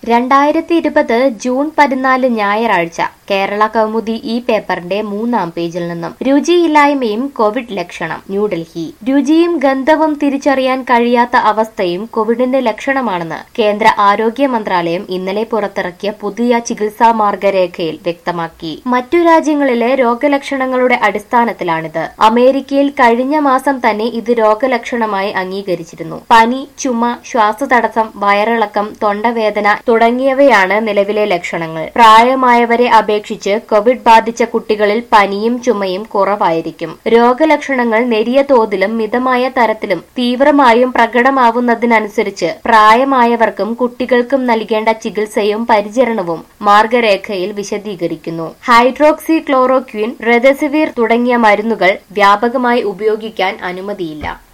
രണ്ടായിരത്തി ഇരുപത് ജൂൺ പതിനാല് ഞായറാഴ്ച കേരള കൗമുദി ഈ പേപ്പറിന്റെ മൂന്നാം പേജിൽ നിന്നും രുചിയില്ലായ്മയും കോവിഡ് ലക്ഷണം ന്യൂഡൽഹി രുചിയും ഗന്ധവും തിരിച്ചറിയാൻ കഴിയാത്ത അവസ്ഥയും കോവിഡിന്റെ ലക്ഷണമാണെന്ന് കേന്ദ്ര ആരോഗ്യ മന്ത്രാലയം ഇന്നലെ പുറത്തിറക്കിയ പുതിയ ചികിത്സാ മാർഗരേഖയിൽ വ്യക്തമാക്കി മറ്റു രാജ്യങ്ങളിലെ രോഗലക്ഷണങ്ങളുടെ അടിസ്ഥാനത്തിലാണിത് അമേരിക്കയിൽ കഴിഞ്ഞ മാസം തന്നെ ഇത് രോഗലക്ഷണമായി അംഗീകരിച്ചിരുന്നു പനി ചുമ ശ്വാസതടസ്സം വയറിളക്കം തൊണ്ടവേദന തുടങ്ങിയവയാണ് നിലവിലെ ലക്ഷണങ്ങൾ പ്രായമായവരെ അപേക്ഷിച്ച് കോവിഡ് ബാധിച്ച കുട്ടികളിൽ പനിയും ചുമയും കുറവായിരിക്കും രോഗലക്ഷണങ്ങൾ നേരിയ തോതിലും മിതമായ തരത്തിലും തീവ്രമായും പ്രകടമാവുന്നതിനനുസരിച്ച് പ്രായമായവർക്കും കുട്ടികൾക്കും നൽകേണ്ട ചികിത്സയും പരിചരണവും മാർഗരേഖയിൽ വിശദീകരിക്കുന്നു ഹൈഡ്രോക്സി ക്ലോറോക്വിൻ റെദസിവിർ തുടങ്ങിയ മരുന്നുകൾ വ്യാപകമായി ഉപയോഗിക്കാൻ അനുമതിയില്ല